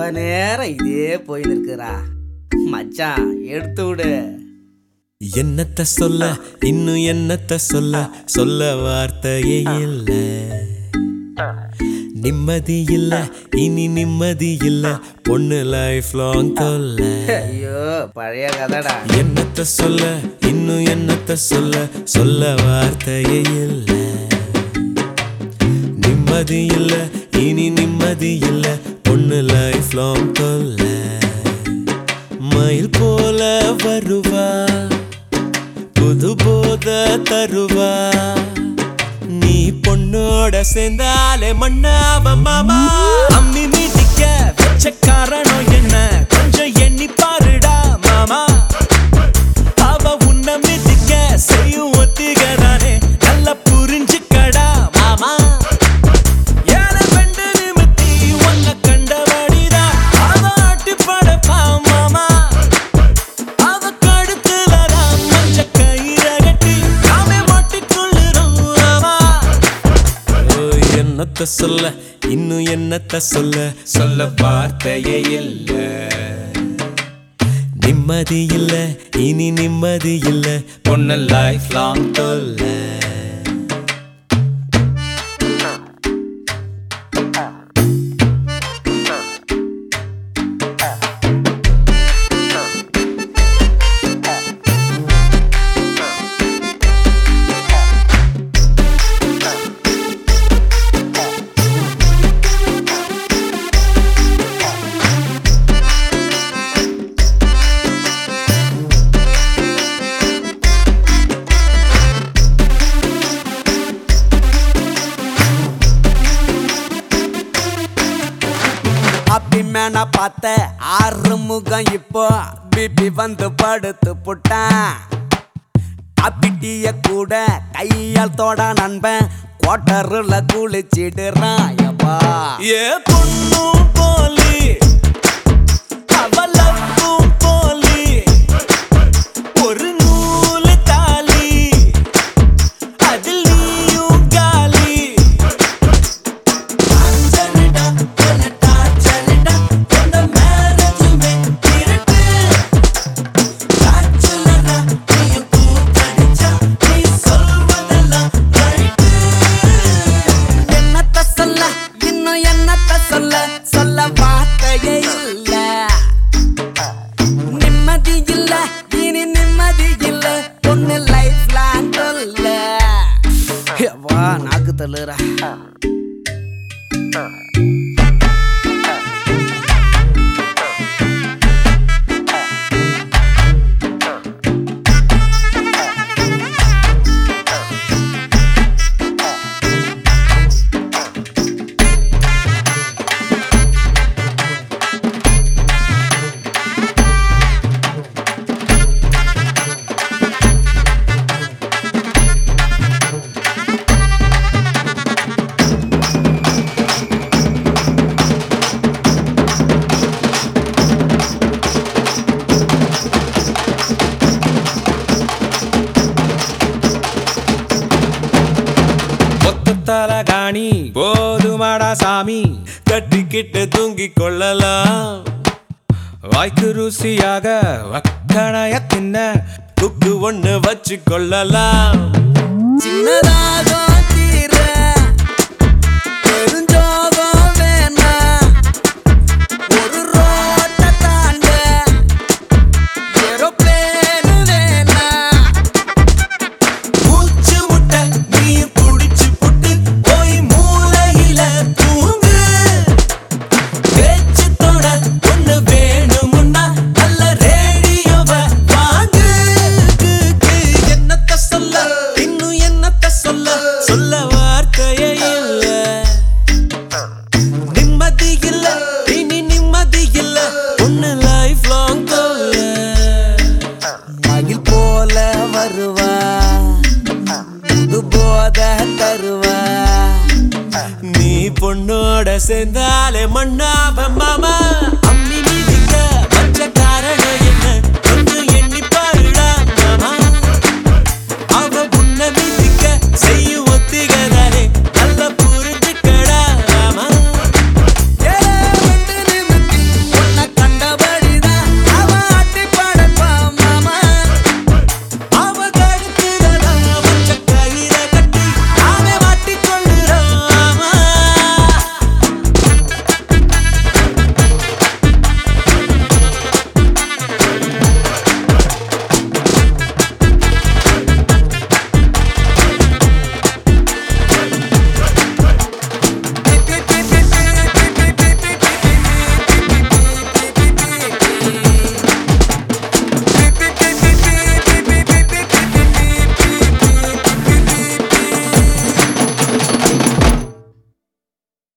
நேரம் இதே போய் நிற்கிறா மச்சான் எடுத்து விடு என்னத்த சொல்ல இன்னும் என்னத்த சொல்ல சொல்ல வார்த்தையே இல்ல நிம்மதி இல்ல இனி நிம்மதி இல்ல பொண்ணு லைஃப் லாங் தொல்ல ஐயோ பழைய கதைடா என்னத்த சொல்ல இன்னும் என்னத்த சொல்ல சொல்ல வார்த்தையே இல்ல நிம்மதி இல்ல இனி நிம்மதி இல்ல பொண்ணு லைஃப் லாங் தொல்ல மயில் போல வருவா புது போத தருவா நீ பொண்ணோட சேர்ந்தாலே மண்ணாவ மாமா அம்மி மீதிக்க வச்ச காரணம் என்ன கொஞ்சம் எண்ணி பாருடா மாமா அவ உன்னை மிதிக்க செய்யும் ஒத்திகதானே நல்லா புரிஞ்சுக்கடா மாமா ஏழை பெண்டு நிமித்தி உன்னை கண்டபடிதா அவ ஆட்டி படைப்பா மாமா அவ கழுத்துலதான் மஞ்ச கயிற கட்டி நாமே மாட்டிக்கொள்ளுறோம் மாமா ஓ, என்னத்த சொல்ல இன்னும் என்னத்த சொல்ல சொல்ல வார்த்தையே இல்ல நிம்மதி இல்ல இனி நிம்மதி இல்ல பொண்ணு லைஃப் லாங் தொல்ல அப்படி மேனா பார்த்த ஆறு முகம் இப்போ பிபி வந்து படுத்து புட்டான் அப்பிட்டிய கூட கையால் தோட நண்பன் குவாட்டருல குளிச்சிடுறான் யப்பா ஏ பொண்ணும் போலி அவளப்பும் போலி ஒரு நூலு தாலி அதில் நீயும் காலி அஞ்சலிடா கொலட்டா ஜலிடா இந்த மேரேஜுமே இருட்டு காச்சுலடா நீயும் கூத்தடிச்சா நீ சொல்வதெல்லாம் ரைட்டு என்னத்த சொல்ல இன்னும் என்னத்த சொல்ல சொல்ல வார்த்தையே இல்ல நிம்மதி இல்ல இனி நிம்மதி இல்ல பொண்ணு லைஃப் லாங் சொல்ல வா நாக்கு தள்ளுறா ஒத்தத்தல காணி போதுமாடா சாமி கட்டிக்கிட்டு தூங்கிக் கொள்ளலாம் வாய்க்கு ருசியாக வக்கணைய தின்ன குக்கு ஒண்ணு வச்சு கொள்ளலாம் சின்னதாக தீர பெருஞ்சோகம் வேணா ஒரு ரோட்ட தாண்ட ஏரோப்ளேனு வேணா மூச்சு முட்டை நீர் குடிச்சு புட்டு போய் மூலையில தூங்கு பேச்சு தொட ஒண்ணு வேணுமுன்னா நல்ல ரேடியோவ வாங்கு கு, கு, என்னத்த சொல்ல இன்னும் என்னத்த சொல்ல சொல்ல வார்த்தையே இல்ல நிம்மதி இல்ல இனி நிம்மதி இல்ல ஒண்ணு லைஃப் லாங் தொல்ல மகிழ் போல வருவா புது போத தருவா நீ பொண்ணோட சேர்ந்தாலே மண்ணாப மாமா